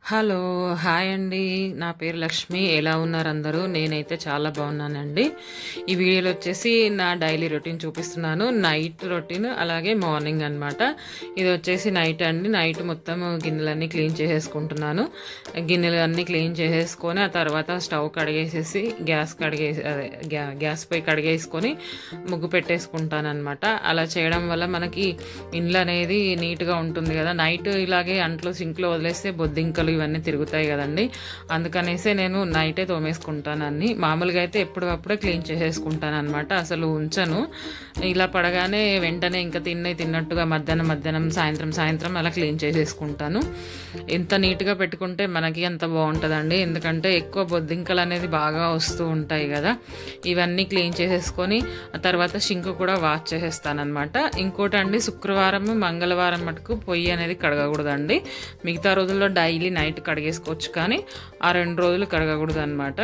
hello hi అండి నా పేరు లక్ష్మి ఎలా ఉన్నారు అందరూ నేనైతే చాలా బాగున్నానండి ఈ వీడియోలో వచ్చేసి నా డైలీ రొటీన్ చూపిస్తున్నాను నైట్ రొటీన్ అలాగే మార్నింగ్ అన్నమాట ఇది వచ్చేసి నైట్ అండి నైట్ మొత్తం గిన్నెలన్నీ క్లీన్ చేసేసుకుంటున్నాను గిన్నెలు అన్నీ క్లీన్ చేసేసుకొని ఆ తర్వాత స్టవ్ కడిగేసేసి గ్యాస్ కడిగేసి అదే గ్యా గ్యాస్ పై కడిగేసుకొని ముగ్గు పెట్టేసుకుంటాను అనమాట అలా చేయడం వల్ల మనకి ఇండ్లు అనేది నీట్గా ఉంటుంది కదా నైట్ ఇలాగే అంట్లో సింక్లో వదిలేస్తే బొద్దింకలు ఇవన్నీ తిరుగుతాయి కదండి అందుకనేసే నేను నైటే తోమేసుకుంటాను అన్ని మామూలుగా అయితే ఎప్పుడప్పుడే క్లీన్ చేసేసుకుంటాను అనమాట అసలు ఉంచను ఇలా పడగానే వెంటనే ఇంకా తిన్న తిన్నట్టుగా మధ్యాహ్నం మధ్యాహ్నం సాయంత్రం సాయంత్రం అలా క్లీన్ చేసేసుకుంటాను ఎంత నీట్గా పెట్టుకుంటే మనకి అంత బాగుంటుందండి ఎందుకంటే ఎక్కువ బొద్దింకలు అనేది బాగా వస్తూ ఉంటాయి కదా ఇవన్నీ క్లీన్ చేసేసుకొని ఆ తర్వాత షింక్ కూడా వాష్ చేసేస్తాను అనమాట ఇంకోటి అండి శుక్రవారం మంగళవారం మటుకు పొయ్యి అనేది కడగకూడదండి మిగతా రోజుల్లో డైలీ నైట్ కడిగేసుకోవచ్చు కానీ ఆ రెండు రోజులు కడగకూడదు అనమాట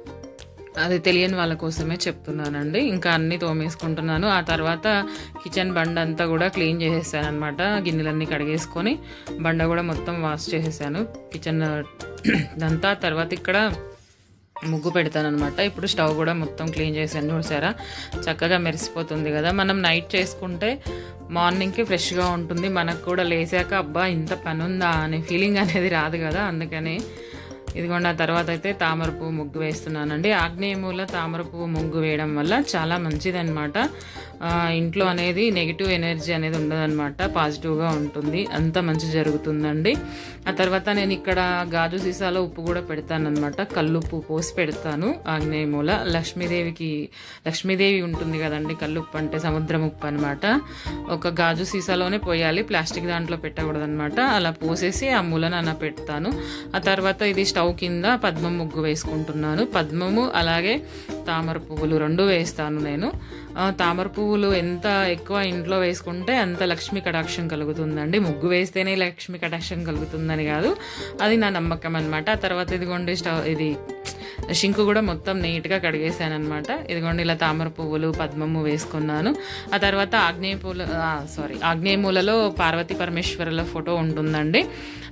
అది తెలియని వాళ్ళ కోసమే చెప్తున్నానండి ఇంకా అన్నీ తోమేసుకుంటున్నాను ఆ తర్వాత కిచెన్ బండ అంతా కూడా క్లీన్ చేసేసాను అనమాట గిన్నెలన్నీ కడిగేసుకొని బండ కూడా మొత్తం వాష్ చేసేసాను కిచెన్ అంతా తర్వాత ఇక్కడ ముగ్గు పెడతాను అనమాట ఇప్పుడు స్టవ్ కూడా మొత్తం క్లీన్ చేసాను చూసారా చక్కగా మెరిసిపోతుంది కదా మనం నైట్ చేసుకుంటే మార్నింగ్కి ఫ్రెష్గా ఉంటుంది మనకు కూడా లేసాక అబ్బా ఇంత పని ఉందా అనే ఫీలింగ్ అనేది రాదు కదా అందుకని ఇదిగోండి ఆ తర్వాత అయితే తామర పువ్వు ముగ్గు వేస్తున్నానండి ఆగ్నేయ మూల తామర పువ్వు ముగ్గు వేయడం వల్ల చాలా మంచిదన్నమాట ఇంట్లో అనేది నెగిటివ్ ఎనర్జీ అనేది ఉండదన్నమాట పాజిటివ్గా ఉంటుంది అంత మంచి జరుగుతుందండి ఆ తర్వాత నేను ఇక్కడ గాజు సీసాలో ఉప్పు కూడా పెడతానమాట కల్లుప్పు పోసి పెడతాను ఆగ్నేయ మూల లక్ష్మీదేవికి లక్ష్మీదేవి ఉంటుంది కదండి కల్లుప్పు అంటే సముద్రం ఉప్పు అనమాట ఒక గాజు సీసాలోనే పోయాలి ప్లాస్టిక్ దాంట్లో పెట్టకూడదు అనమాట అలా పోసేసి ఆ మూలను అలా పెడతాను ఆ తర్వాత ఇది స్టవ్ కింద పద్మం ముగ్గు వేసుకుంటున్నాను పద్మము అలాగే తామర పువ్వులు రెండు వేస్తాను నేను తామర పువ్వులు ఎంత ఎక్కువ ఇంట్లో వేసుకుంటే అంత లక్ష్మీ కటాక్షం కలుగుతుందండి ముగ్గు వేస్తేనే లక్ష్మీ కటాక్షం కలుగుతుందని కాదు అది నా నమ్మకం అనమాట ఆ తర్వాత ఇదిగోండి స్టవ్ ఇది షింకు కూడా మొత్తం నీట్గా కడిగేసాను అనమాట ఇదిగోండి ఇలా తామర పువ్వులు పద్మము వేసుకున్నాను ఆ తర్వాత ఆగ్నేయ పూల సారీ ఆగ్నేయ మూలలో పార్వతీ పరమేశ్వరుల ఫోటో ఉంటుందండి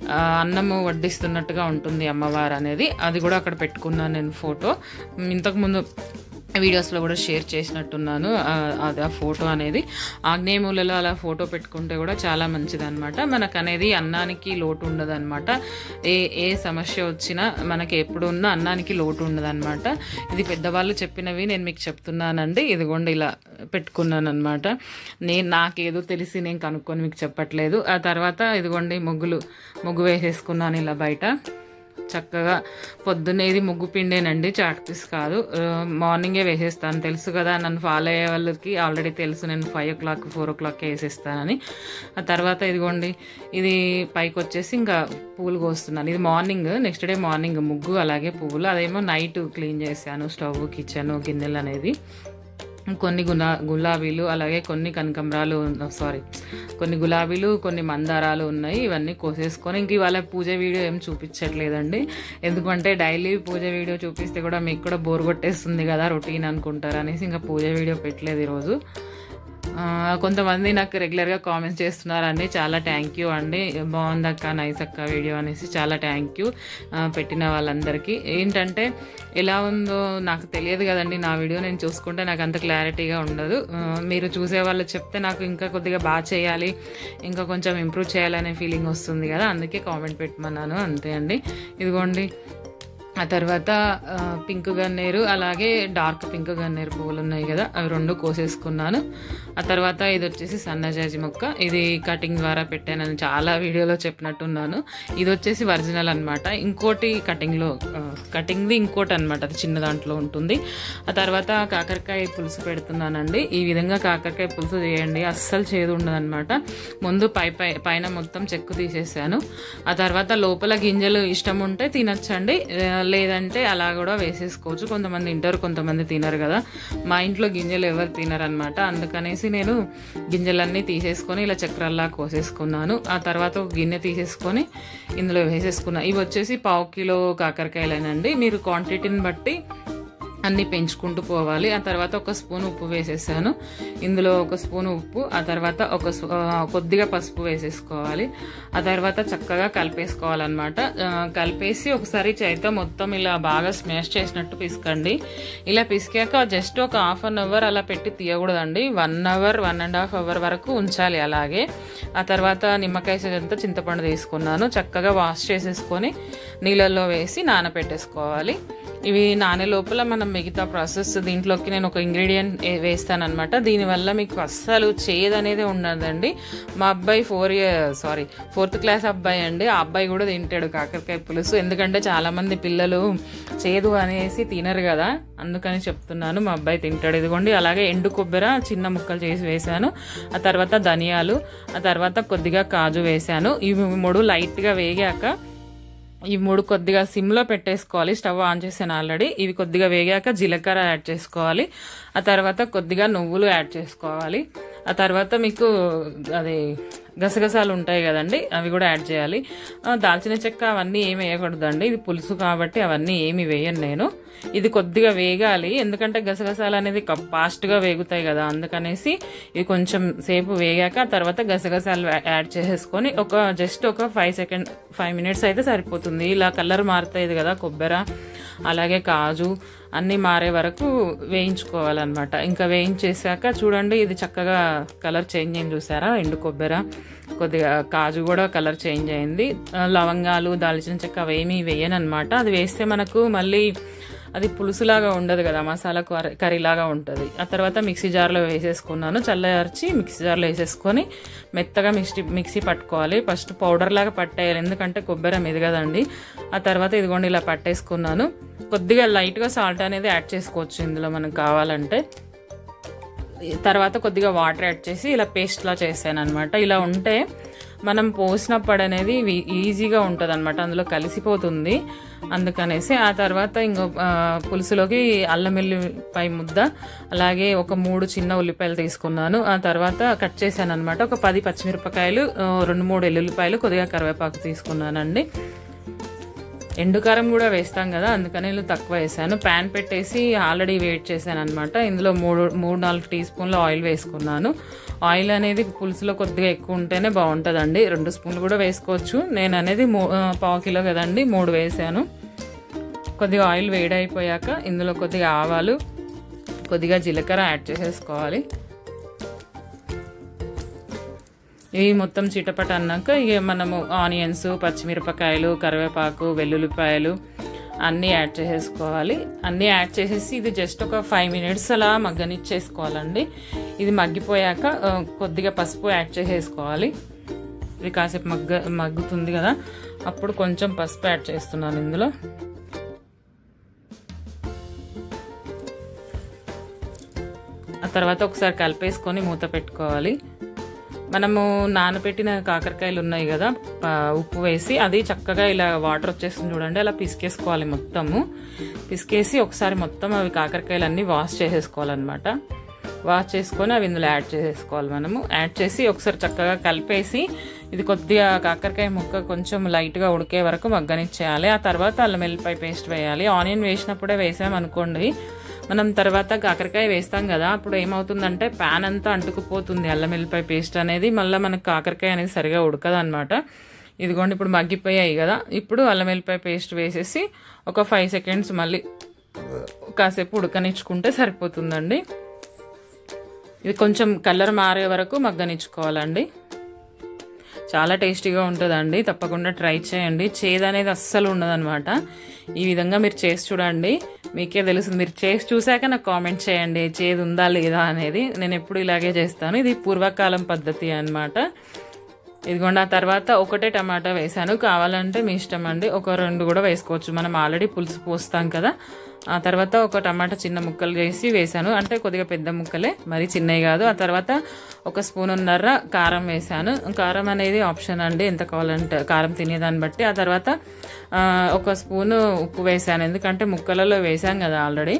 అన్నము వడ్డిస్తున్నట్టుగా ఉంటుంది అమ్మవారు అనేది అది కూడా అక్కడ పెట్టుకున్నాను నేను ఫోటో ఇంతకుముందు వీడియోస్లో కూడా షేర్ చేసినట్టున్నాను అది ఆ ఫోటో అనేది ఆగ్నేయమూలలో అలా ఫోటో పెట్టుకుంటే కూడా చాలా మంచిది అనమాట మనకు అనేది అన్నానికి లోటు ఉండదు అనమాట ఏ ఏ సమస్య వచ్చినా మనకి ఎప్పుడు ఉన్నా అన్నానికి లోటు ఉండదు అనమాట ఇది పెద్దవాళ్ళు చెప్పినవి నేను మీకు చెప్తున్నానండి ఇదిగోండి ఇలా పెట్టుకున్నాను అనమాట నేను నాకేదో తెలిసి నేను కనుక్కొని మీకు చెప్పట్లేదు ఆ తర్వాత ఇదిగోండి ముగ్గులు ముగ్గు వేసేసుకున్నాను ఇలా బయట చక్కగా పొద్దున్నేది ముగ్గు పిండేనండి చాక్ పీస్ కాదు మార్నింగే వేసేస్తాను తెలుసు కదా నన్ను ఫాలో అయ్యే వాళ్ళకి ఆల్రెడీ తెలుసు నేను five o'clock four o'clock వేసేస్తానని ఆ తర్వాత ఇదిగోండి ఇది పైకి వచ్చేసి ఇంకా పువ్వులు కోస్తున్నాను ఇది మార్నింగ్ నెక్స్ట్ డే మార్నింగ్ ముగ్గు అలాగే పువ్వులు అదేమో నైట్ క్లీన్ చేశాను స్టవ్ కిచెన్ గిన్నెలు అనేది కొన్ని గులా గులాబీలు అలాగే కొన్ని కనకంబరాలు సారీ కొన్ని గులాబీలు కొన్ని మందారాలు ఉన్నాయి ఇవన్నీ కోసేసుకొని ఇంక ఇవాళ పూజ వీడియో ఏం చూపించట్లేదండి ఎందుకంటే డైలీ పూజ వీడియో చూపిస్తే కూడా మీకు కూడా బోర్ కొట్టేస్తుంది కదా రొటీన్ అనుకుంటారు అనేసి ఇంకా పూజ వీడియో పెట్టలేదు ఈరోజు కొంతమంది నాకు రెగ్యులర్గా కామెంట్స్ చేస్తున్నారండి చాలా థ్యాంక్ యూ అండి బాగుంది అక్క నైస్ అక్క వీడియో అనేసి చాలా థ్యాంక్ యూ పెట్టిన వాళ్ళందరికీ ఏంటంటే ఎలా ఉందో నాకు తెలియదు కదండి నా వీడియో నేను చూసుకుంటే నాకు అంత క్లారిటీగా ఉండదు మీరు చూసే వాళ్ళు చెప్తే నాకు ఇంకా కొద్దిగా బాగా చేయాలి ఇంకా కొంచెం ఇంప్రూవ్ చేయాలనే ఫీలింగ్ వస్తుంది కదా అందుకే కామెంట్ పెట్టమన్నాను అంతే అండి ఇదిగోండి ఆ తర్వాత పింక్ గన్నేరు అలాగే డార్క్ పింక్ గన్నేరు పువ్వులు ఉన్నాయి కదా అవి రెండు కోసేసుకున్నాను ఆ తర్వాత ఇది వచ్చేసి సన్నజాజి మొక్క ఇది కటింగ్ ద్వారా పెట్టానని చాలా వీడియోలో చెప్పినట్టున్నాను ఇది వచ్చేసి ఒరిజినల్ అనమాట ఇంకోటి కటింగ్లో కటింగ్ది ఇంకోటి అనమాట అది చిన్న దాంట్లో ఉంటుంది ఆ తర్వాత కాకరకాయ పులుసు పెడుతున్నానండి ఈ విధంగా కాకరకాయ పులుసు చేయండి అస్సలు చేదు ఉండదన్నమాట ముందు పై పై పైన మొత్తం చెక్కు తీసేసాను ఆ తర్వాత లోపల గింజలు ఇష్టం ఉంటే తినచ్చండి లేదంటే అలా కూడా వేసేసుకోవచ్చు కొంతమంది తింటారు కొంతమంది తినరు కదా మా ఇంట్లో గింజలు ఎవరు తినరు అనమాట అందుకనేసి నేను గింజలన్నీ తీసేసుకొని ఇలా చక్రాల్లా కోసేసుకున్నాను ఆ తర్వాత ఒక గిన్నె తీసేసుకొని ఇందులో వేసేసుకున్నాను ఇవి వచ్చేసి పావు కిలో కాకరకాయలేనండి మీరు క్వాంటిటీని బట్టి అన్నీ పెంచుకుంటూ పోవాలి ఆ తర్వాత ఒక స్పూన్ ఉప్పు వేసేసాను ఇందులో ఒక స్పూన్ ఉప్పు ఆ తర్వాత ఒక స్పూ- ఆ, కొద్దిగా పసుపు వేసేసుకోవాలి ఆ తర్వాత చక్కగా కలిపేసుకోవాలన్నమాట ఆ, కలిపేసి ఒకసారి చేతితో మొత్తం ఇలా బాగా స్మాష్ చేసినట్టు పిసకండి ఇలా పిసికాక జస్ట్ ఒక హాఫ్ అన్ అవర్ అలా పెట్టి తీయకూడదండి one hour one and half hour వరకు ఉంచాలి అలాగే ఆ తర్వాత నిమ్మకాయ సైజంతా చింతపండు తీసుకున్నాను చక్కగా వాష్ చేసేసుకొని నీళ్ళల్లో వేసి నానబెట్టేసుకోవాలి ఇవి నానే లోపల మనం మిగతా ప్రాసెస్ దీంట్లోకి నేను ఒక ఇంగ్రీడియంట్ వేస్తానమాట దీనివల్ల మీకు అస్సలు చేదు అనేది ఉండదండి మా అబ్బాయి four year sorry fourth class అబ్బాయి అండి ఆ అబ్బాయి కూడా తింటాడు కాకరకాయ పులుసు ఎందుకంటే చాలా మంది పిల్లలు చేదు అనేసి తినరు కదా అందుకని చెప్తున్నాను మా అబ్బాయి తింటాడు ఇదిగోండి అలాగే ఎండు కొబ్బరి చిన్న ముక్కలు చేసి వేసాను ఆ తర్వాత ధనియాలు ఆ తర్వాత కొద్దిగా కాజు వేసాను ఇవి మూడు లైట్గా వేగాక ఈ మూడు కొద్దిగా సిమ్లో పెట్టేసుకోవాలి స్టవ్ ఆన్ చేశాను ఆల్రెడీ ఇవి కొద్దిగా వేగాక జీలకర్ర యాడ్ చేసుకోవాలి ఆ తర్వాత కొద్దిగా నువ్వులు యాడ్ చేసుకోవాలి ఆ తర్వాత మీకు అది గసగసాలు ఉంటాయి కదండి అవి కూడా యాడ్ చేయాలి ఆ, దాల్చిన చెక్క అవన్నీ ఏమి వేయకూడదండి ఇది పులుసు కాబట్టి అవన్నీ ఏమి వేయను నేను ఇది కొద్దిగా వేగాలి ఎందుకంటే గసగసాలు అనేది ఫాస్ట్గా వేగుతాయి కదా అందుకనేసి ఇవి కొంచెం సేపు వేగాక ఆ తర్వాత గసగసాలు యాడ్ చేసేసుకొని ఒక జస్ట్ ఒక ఫైవ్ సెకండ్ ఫైవ్ మినిట్స్ అయితే సరిపోతుంది ఇలా కలర్ మారుతాయి కదా కొబ్బరి అలాగే కాజు అన్నీ మారే వరకు వేయించుకోవాలన్నమాట ఇంకా వేయించేసాక చూడండి ఇది చక్కగా కలర్ చేంజ్ అయింది చూసారా ఎండు కొబ్బరి కొద్దిగా కాజు కూడా కలర్ చేంజ్ అయింది ఆ, లవంగాలు దాల్చిన చెక్క అవేమీ వేయనమాట అది వేస్తే మనకు మళ్ళీ అది పులుసులాగా ఉండదు కదా మసాలా కర్రీ కర్రీలాగా ఉంటుంది ఆ తర్వాత మిక్సీ జార్లో వేసేసుకున్నాను చల్లార్చి మిక్సీ జార్లో వేసేసుకొని మెత్తగా మిక్సీ మిక్సీ పట్టుకోవాలి ఫస్ట్ పౌడర్ లాగా పట్టేయాలి ఎందుకంటే కొబ్బరి మెదగదండి ఆ తర్వాత ఇదిగోండి ఇలా పట్టేసుకున్నాను కొద్దిగా లైట్గా సాల్ట్ అనేది యాడ్ చేసుకోవచ్చు ఇందులో మనకు కావాలంటే తర్వాత కొద్దిగా వాటర్ యాడ్ చేసి ఇలా పేస్ట్లా చేశాను అనమాట ఇలా ఉంటే మనం పోసినప్పుడు అనేది వి- ఈజీగా ఉంటుంది అనమాట అందులో కలిసిపోతుంది అందుకనేసి ఆ తర్వాత ఇంకో ఆ, పులుసులోకి అల్లం వెల్లిపాయ ముద్ద అలాగే ఒక మూడు చిన్న ఉల్లిపాయలు తీసుకున్నాను ఆ తర్వాత కట్ చేశాను అనమాట ఒక పది పచ్చిమిరపకాయలు ఆ, రెండు మూడు ఎల్లుల్లిపాయలు కొద్దిగా కరివేపాకు తీసుకున్నానండి ఎండుకారం కూడా వేస్తాం కదా అందుకని నేను తక్కువ వేసాను ప్యాన్ పెట్టేసి ఆల్రెడీ వెయిట్ చేశాను అనమాట ఇందులో మూడు మూడు నాలుగు టీ స్పూన్లు ఆయిల్ వేసుకున్నాను ఆయిల్ అనేది పులుసులో కొద్దిగా ఎక్కువ ఉంటేనే బాగుంటుందండి రెండు స్పూన్లు కూడా వేసుకోవచ్చు నేను అనేది మూ ఆ, పావు కిలో కదండి మూడు వేసాను కొద్దిగా ఆయిల్ వేడైపోయాక ఇందులో కొద్దిగా ఆవాలు కొద్దిగా జీలకర్ర యాడ్ చేసేసుకోవాలి ఇవి మొత్తం చిటపట అన్నాక ఇక మనము ఆనియన్స్ పచ్చిమిరపకాయలు కరివేపాకు వెల్లుల్లిపాయలు అన్నీ యాడ్ చేసేసుకోవాలి అన్నీ యాడ్ చేసేసి ఇది జస్ట్ ఒక ఫైవ్ మినిట్స్ అలా మగ్గనిచ్చేసుకోవాలండి ఇది మగ్గిపోయాక ఆ, కొద్దిగా పసుపు యాడ్ చేసేసుకోవాలి ఇది కాసేపు మగ్గ మగ్గుతుంది కదా అప్పుడు కొంచెం పసుపు యాడ్ చేస్తున్నాను ఇందులో ఆ తర్వాత ఒకసారి కలిపేసుకొని మూత పెట్టుకోవాలి మనము నానబెట్టిన కాకరకాయలు ఉన్నాయి కదా ఆ, ఉప్పు వేసి అది చక్కగా ఇలా వాటర్ వచ్చేస్తుంది చూడండి అలా పిసికేసుకోవాలి మొత్తము పిసికేసి ఒకసారి మొత్తం అవి కాకరకాయలు అన్నీ వాష్ చేసేసుకోవాలన్నమాట వాష్ చేసుకొని అవి ఇందులో యాడ్ చేసేసుకోవాలి మనము యాడ్ చేసి ఒకసారి చక్కగా కలిపేసి ఇది కొద్దిగా కాకరకాయ ముక్క కొంచెం లైట్గా ఉడికే వరకు మగ్గనిచ్చేయాలి ఆ తర్వాత అల్లం వెల్లిపాయ పేస్ట్ వేయాలి ఆనియన్ వేసినప్పుడే వేసామనుకోండి మనం తర్వాత కాకరకాయ వేస్తాం కదా అప్పుడు ఏమవుతుందంటే ప్యాన్ అంతా అంటుకుపోతుంది అల్లం వెల్లిపాయ పేస్ట్ అనేది మళ్ళీ మనకు కాకరకాయ అనేది సరిగా ఉడకదు అనమాట ఇదిగోండి ఇప్పుడు మగ్గిపోయాయి కదా ఇప్పుడు అల్లం వెల్లిపాయ పేస్ట్ వేసేసి ఒక ఫైవ్ సెకండ్స్ మళ్ళీ కాసేపు ఉడకనిచ్చుకుంటే సరిపోతుందండి ఇది కొంచెం కలర్ మారే వరకు మగ్గనిచ్చుకోవాలండి చాలా టేస్టీగా ఉంటుందండి తప్పకుండా ట్రై చేయండి చేదు అనేది అస్సలు ఉండదన్నమాట ఈ విధంగా మీరు చేసి చూడండి మీకే తెలుస్తుంది మీరు చేసి చూశాక నాకు కామెంట్ చేయండి చేదు ఉందా లేదా అనేది నేను ఎప్పుడు ఇలాగే చేస్తాను ఇది పూర్వకాలం పద్ధతి అన్నమాట ఇదిగోండి ఆ తర్వాత ఒకటే టమాటా వేసాను కావాలంటే మీ ఇష్టం అండి ఒక రెండు కూడా వేసుకోవచ్చు మనం ఆల్రెడీ పులుసు పోస్తాం కదా ఆ తర్వాత ఒక టమాటా చిన్న ముక్కలు వేసి వేసాను అంటే కొద్దిగా పెద్ద ముక్కలే మరి చిన్నవి కాదు ఆ తర్వాత ఒక స్పూన్ ఉన్నర కారం వేసాను కారం అనేది ఆప్షన్ అండి ఎంత కావాలంటే కారం తినేదాన్ని బట్టి ఆ తర్వాత ఆ, ఒక స్పూను ఉప్పు వేసాను ఎందుకంటే ముక్కలలో వేసాం కదా ఆల్రెడీ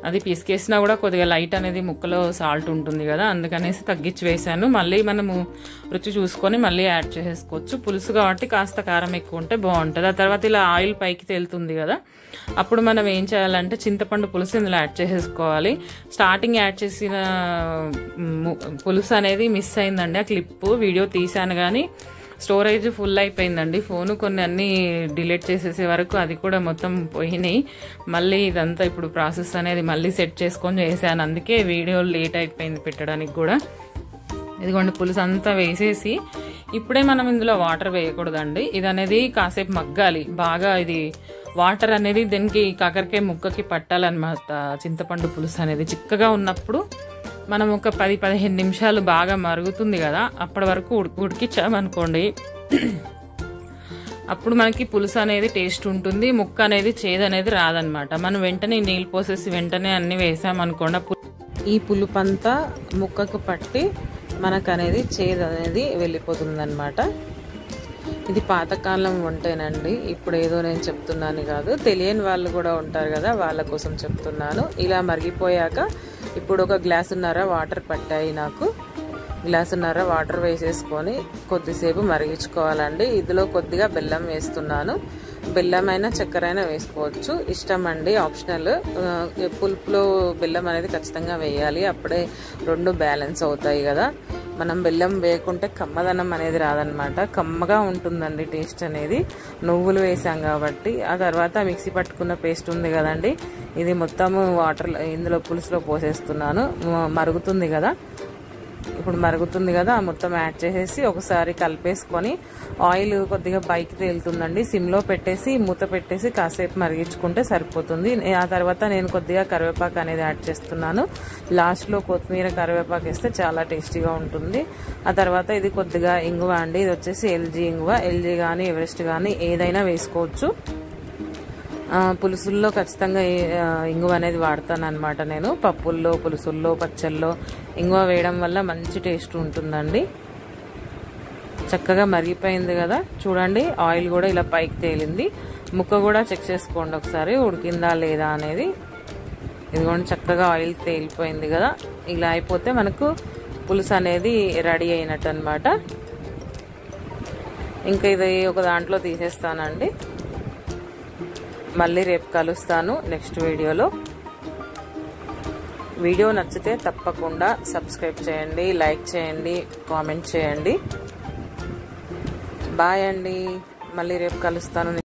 అది పిసికేసినా కూడా కొద్దిగా లైట్ అనేది ముక్కలో సాల్ట్ ఉంటుంది కదా అందుకనేసి తగ్గించి వేసాను మళ్ళీ మనము రుచి చూసుకొని మళ్ళీ యాడ్ చేసేసుకోవచ్చు పులుసు కాబట్టి కాస్త కారం ఎక్కువ ఉంటే బాగుంటుంది ఆ తర్వాత ఇలా ఆయిల్ పైకి తేలుతుంది కదా అప్పుడు మనం ఏం చేయాలంటే చింతపండు పులుసు ఇందులో యాడ్ చేసేసుకోవాలి స్టార్టింగ్ యాడ్ చేసిన ము- పులుసు అనేది మిస్ అయిందండి ఆ క్లిప్ వీడియో తీసాను కానీ స్టోరేజ్ ఫుల్ అయిపోయిందండి ఫోను కొన్ని అన్ని డిలీట్ చేసేసే వరకు అది కూడా మొత్తం పోయినాయి మళ్ళీ ఇదంతా ఇప్పుడు ప్రాసెస్ అనేది మళ్ళీ సెట్ చేసుకొని చేశాను అందుకే వీడియో లేట్ అయిపోయింది పెట్టడానికి కూడా ఇదిగోండి పులుసు అంతా వేసేసి ఇప్పుడే మనం ఇందులో వాటర్ వేయకూడదండి ఇది అనేది కాసేపు మగ్గాలి బాగా ఇది వాటర్ అనేది దీనికి కాకరకాయ ముక్కకి పట్టాలన్నమాట చింతపండు పులుసు అనేది చిక్కగా ఉన్నప్పుడు మనం ఒక పది పదిహేను నిమిషాలు బాగా మరుగుతుంది కదా అప్పటి వరకు ఉడికి ఉడికిచ్చామనుకోండి అప్పుడు మనకి పులుసు అనేది టేస్ట్ ఉంటుంది ముక్క అనేది చేదు అనేది రాదనమాట మనం వెంటనే నీళ్ళు పోసేసి వెంటనే అన్ని వేసామనుకోండి ఆ పు- ఈ పులుపు అంతా ముక్కకు పట్టి మనకు అనేది చేదు అనేది వెళ్ళిపోతుంది ఇది పాతకాలం వంటేనండి ఇప్పుడు ఏదో నేను చెప్తున్నాను కాదు తెలియని వాళ్ళు కూడా ఉంటారు కదా వాళ్ళ కోసం చెప్తున్నాను ఇలా మరిగిపోయాక ఇప్పుడు ఒక గ్లాసున్నర వాటర్ పట్టాయి నాకు గ్లాసున్నర వాటర్ వేసేసుకొని కొద్దిసేపు మరిగించుకోవాలండి ఇందులో కొద్దిగా బెల్లం వేస్తున్నాను బెల్లం అయినా చక్కెర అయినా వేసుకోవచ్చు ఇష్టం అండి ఆప్షనల్ ఆ, పులుపులో బెల్లం అనేది ఖచ్చితంగా వేయాలి అప్పుడే రెండు బ్యాలెన్స్ అవుతాయి కదా మనం బెల్లం వేయకుంటే కమ్మదనం అనేది రాదనమాట కమ్మగా ఉంటుందండి టేస్ట్ అనేది నువ్వులు వేసాం కాబట్టి ఆ తర్వాత మిక్సీ పట్టుకున్న పేస్ట్ ఉంది కదండి ఇది మొత్తము వాటర్ ఇందులో పులుసులో పోసేస్తున్నాను మ- మరుగుతుంది కదా ఇప్పుడు మరుగుతుంది కదా ఆ మొత్తం యాడ్ చేసేసి ఒకసారి కలిపేసుకొని ఆయిల్ కొద్దిగా పైకి తేలుతుందండి సిమ్లో పెట్టేసి మూత పెట్టేసి కాసేపు మరిగించుకుంటే సరిపోతుంది ఆ తర్వాత నేను కొద్దిగా కరివేపాకు అనేది యాడ్ చేస్తున్నాను లాస్ట్లో కొత్తిమీర కరివేపాకు వేస్తే చాలా టేస్టీగా ఉంటుంది ఆ తర్వాత ఇది కొద్దిగా ఇంగువ అండి ఇది వచ్చేసి ఎల్జీ ఇంగువ ఎల్జీ కానీ ఎవరెస్ట్ కానీ ఏదైనా వేసుకోవచ్చు ఆ, పులుసుల్లో ఖచ్చితంగా ఏ- ఆ, ఇంగువ అనేది వాడతాను అనమాట నేను పప్పుల్లో పులుసుల్లో పచ్చల్లో ఇంగువ వేయడం వల్ల మంచి టేస్ట్ ఉంటుందండి చక్కగా మరిగిపోయింది కదా చూడండి ఆయిల్ కూడా ఇలా పైకి తేలింది ముక్క కూడా చెక్ చేసుకోండి ఒకసారి ఉడికిందా లేదా అనేది ఇదిగోండి చక్కగా ఆయిల్ తేలిపోయింది కదా ఇలా అయిపోతే మనకు పులుసు అనేది రెడీ అయినట్టు అనమాట ఇంకా ఇది ఒక దాంట్లో తీసేస్తానండి మళ్ళీ రేపు కలుస్తాను నెక్స్ట్ వీడియోలో వీడియో నచ్చితే తప్పకుండా సబ్స్క్రైబ్ చేయండి లైక్ చేయండి కామెంట్ చేయండి బాయ్ అండి మళ్ళీ రేపు కలుస్తాను